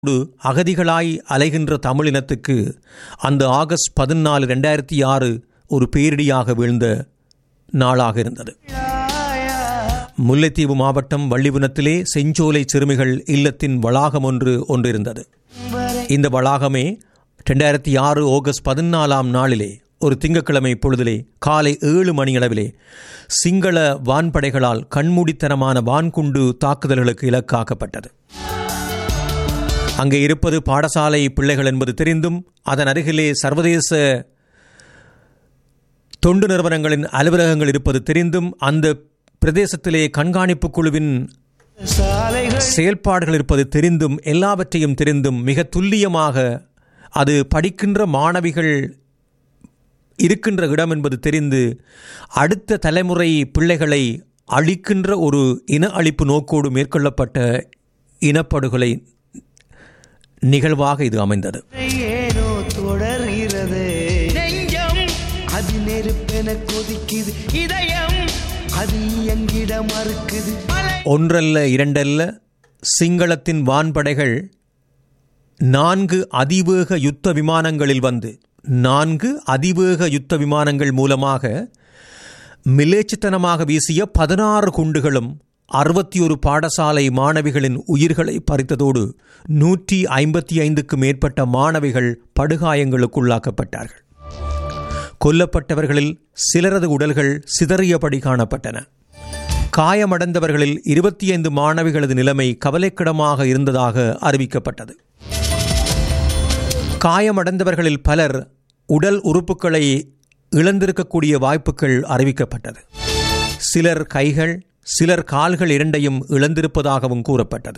அகதிகளாய் அலைகின்ற தமிழினத்துக்கு அந்த ஆகஸ்ட் பதினாலு ரெண்டாயிரத்தி ஆறு ஒரு பேரிடியாக வீழ்ந்த நாளாக இருந்தது முல்லைத்தீவு மாவட்டம் வள்ளிபுனத்திலே செஞ்சோலை சிறுமிகள் இல்லத்தின் வளாகம் ஒன்று ஒன்று இருந்தது இந்த வளாகமே ரெண்டாயிரத்தி ஆறு ஆகஸ்ட் பதினாலாம் நாளிலே ஒரு திங்கட்கிழமை பொழுதிலே காலை ஏழு மணியளவிலே சிங்கள வான்படைகளால் கண்மூடித்தனமான வான்குண்டு தாக்குதல்களுக்கு இலக்காக்கப்பட்டது அங்கே இருப்பது பாடசாலை பிள்ளைகள் என்பது தெரிந்தும் அதன் அருகிலே சர்வதேச தொண்டு நிறுவனங்களின் அலுவலகங்கள் இருப்பது தெரிந்தும் அந்த பிரதேசத்திலே கண்காணிப்பு குழுவின் செயல்பாடுகள் இருப்பது தெரிந்தும் எல்லாவற்றையும் தெரிந்தும் மிக துல்லியமாக அது படிக்கின்ற மாணவிகள் இருக்கின்ற இடம் என்பது தெரிந்து அடுத்த தலைமுறை பிள்ளைகளை அழிக்கின்ற ஒரு இன அழிப்பு நோக்கோடு மேற்கொள்ளப்பட்ட இனப்படுகொலை நிகழ்வாக இது அமைந்தது ஏனோ தொடர்கிறது நெஞ்சம் அது நெருப்பென கொதிக்குது இதயம் அது எங்கிட மறுக்குது மலை ஒன்றல்ல இரண்டல்ல சிங்களத்தின் வான்படைகள் நான்கு அதிவேக யுத்த விமானங்களில் வந்து நான்கு அதிவேக யுத்த விமானங்கள் மூலமாக மிலேச்சுத்தனமாக வீசிய பதினாறு குண்டுகளும் அறுபத்தி ஒரு பாடசாலை மாணவிகளின் உயிர்களை பறித்ததோடு நூற்றி ஐம்பத்தி ஐந்துக்கு மேற்பட்ட மாணவிகள் படுகாயங்களுக்குள்ளாக்கப்பட்டார்கள் கொல்லப்பட்டவர்களில் சிலரது உடல்கள் சிதறியபடி காணப்பட்டன காயமடைந்தவர்களில் இருபத்தி ஐந்து மாணவிகளது நிலைமை கவலைக்கிடமாக இருந்ததாக அறிவிக்கப்பட்டது காயமடைந்தவர்களில் பலர் உடல் உறுப்புகளை இழந்திருக்கக்கூடிய வாய்ப்புகள் அறிவிக்கப்பட்டது சிலர் கைகள் சிலர் கால்கள் இரண்டையும் இழந்திருப்பதாகவும் கூறப்பட்டது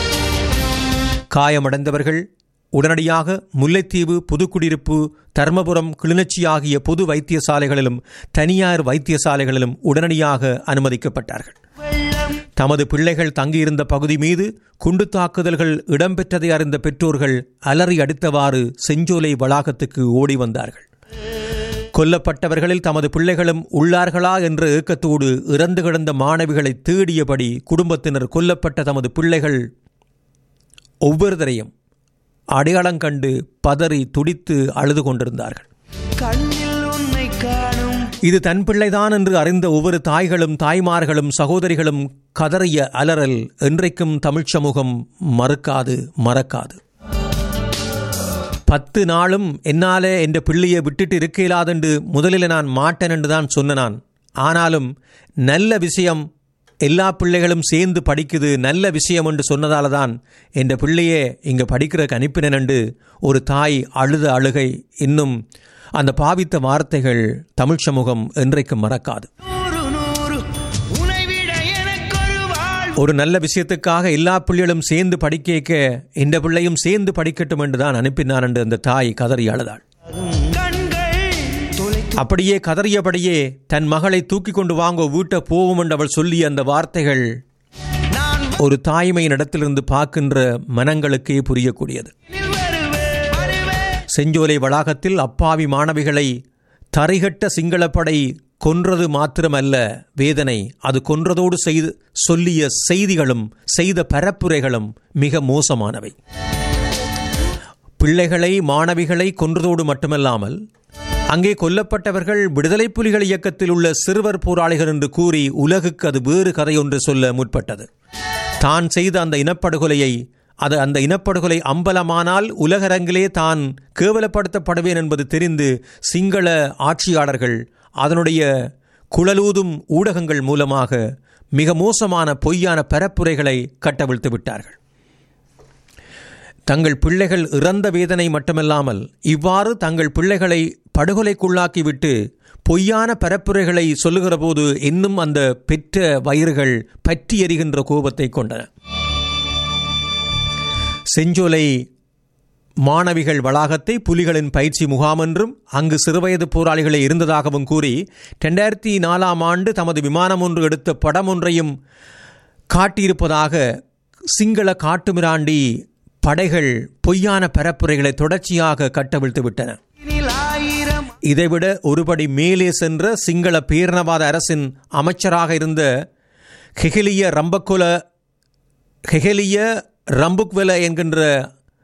காயமடைந்தவர்கள் உடனடியாக முல்லைத்தீவு புதுக்குடியிருப்பு தர்மபுரம் கிளிநொச்சி ஆகிய பொது வைத்தியசாலைகளிலும் தனியார் வைத்தியசாலைகளிலும் உடனடியாக அனுமதிக்கப்பட்டார்கள் தமது பிள்ளைகள் தங்கியிருந்த பகுதி மீது குண்டு தாக்குதல்கள் இடம்பெற்றதை அறிந்த பெற்றோர்கள் அலறி அடித்தவாறு செஞ்சோலை வளாகத்துக்கு ஓடி வந்தார்கள் கொல்லப்பட்டவர்களில் தமது பிள்ளைகளும் உள்ளார்களா என்ற ஏக்கத்தோடு இறந்து கிடந்த மாணவிகளை தேடியபடி குடும்பத்தினர் கொல்லப்பட்ட தமது பிள்ளைகள் ஒவ்வொருத்தரையும் அடையாளம் கண்டு பதறி துடித்து அழுது கொண்டிருந்தார்கள் கண்ணில் உன்னை காணும் இது தன் பிள்ளைதான் என்று அறிந்த ஒவ்வொரு தாய்களும் தாய்மார்களும் சகோதரிகளும் கதறிய அலறல் என்றைக்கும் தமிழ்ச் சமூகம் மறுக்காது மறக்காது பத்து நாளும் என்னாலே என்ற பிள்ளையை விட்டுட்டு இருக்க இயலாதென்று முதலில் நான் மாட்டேன் என்று தான் சொன்ன நான் ஆனாலும் நல்ல விஷயம் எல்லா பிள்ளைகளும் சேர்ந்து படிக்குது நல்ல விஷயம் என்று சொன்னதால தான் என்ற பிள்ளையே இங்கே படிக்கிறதுக்கு அனுப்பினேன் என்று ஒரு தாய் அழுத அழுகை இன்னும் அந்த பாவித்த வார்த்தைகள் தமிழ் சமூகம் என்றைக்கும் மறக்காது நூறு நூறு உனை விட எனக்கொரு வாழ் ஒரு நல்ல விஷயத்துக்காக எல்லா பிள்ளைகளும் சேர்ந்து படிக்க வைக்க இந்த பிள்ளையும் சேர்ந்து படிக்கட்டும் என்று தான் அனுப்பினான் என்று அந்த தாய் கதறி அழுதாள் கண்கள் தொலை அப்படியே கதறியபடியே தன் மகளை தூக்கி கொண்டு வாங்க வீட்டை போவோம் என்று அவள் சொல்லிய அந்த வார்த்தைகள் நான் ஒரு தாய்மையின் இடத்திலிருந்து பார்க்கின்ற மனங்களுக்கே புரியக்கூடியது வருவேன் வருவேன் செஞ்சோலை வளாகத்தில் அப்பாவி மாணவிகளை தரிகட்ட சிங்களப்படை கொன்றது மாத்திரமல்ல வேதனை அது கொன்றதோடு செய்து சொல்லிய செய்திகளும் செய்த பரப்புரைகளும் மிக மோசமானவை பிள்ளைகளை மாணவிகளை கொன்றதோடு மட்டுமல்லாமல் அங்கே கொல்லப்பட்டவர்கள் விடுதலை புலிகள் இயக்கத்தில் உள்ள சிறுவர் போராளிகள் என்று கூறி உலகுக்கு அது வேறு கதையொன்று சொல்ல முற்பட்டது தான் செய்த அந்த இனப்படுகொலையை அது அந்த இனப்படுகொலை அம்பலமானால் உலகரங்கிலே தான் கேவலப்படுத்தப்படுவேன் என்பது தெரிந்து சிங்கள ஆட்சியாளர்கள் அதனுடைய குழலூதும் ஊடகங்கள் மூலமாக மிக மோசமான பொய்யான பரப்புரைகளை கட்டவிழ்த்து விட்டார்கள் தங்கள் பிள்ளைகள் இறந்த வேதனை மட்டுமல்லாமல் இவ்வாறு தங்கள் பிள்ளைகளை படுகொலைக்குள்ளாக்கிவிட்டு பொய்யான பரப்புரைகளை சொல்லுகிற போது இன்னும் அந்த பெற்ற வயிறுகள் பற்றி எரிகின்ற கோபத்தை கொண்டன செஞ்சோலை மாணவிகள் வளாகத்தை புலிகளின் பயிற்சி முகாம் என்றும் அங்கு சிறுவயது போராளிகளே இருந்ததாகவும் கூறி ரெண்டாயிரத்தி நாலாம் ஆண்டு தமது விமானம் ஒன்று எடுத்த படம் ஒன்றையும் காட்டியிருப்பதாக சிங்கள காட்டுமிராண்டி படைகள் பொய்யான பரப்புரைகளை தொடர்ச்சியாக கட்டவிழ்த்து விட்டன இனில் ஆயிரம் இதைவிட ஒருபடி மேலே சென்ற சிங்கள பேரணவாத அரசின் அமைச்சராக இருந்த ஹெகலிய ரம்பக்குல ஹெகலிய ரம்புக்வெல என்கின்ற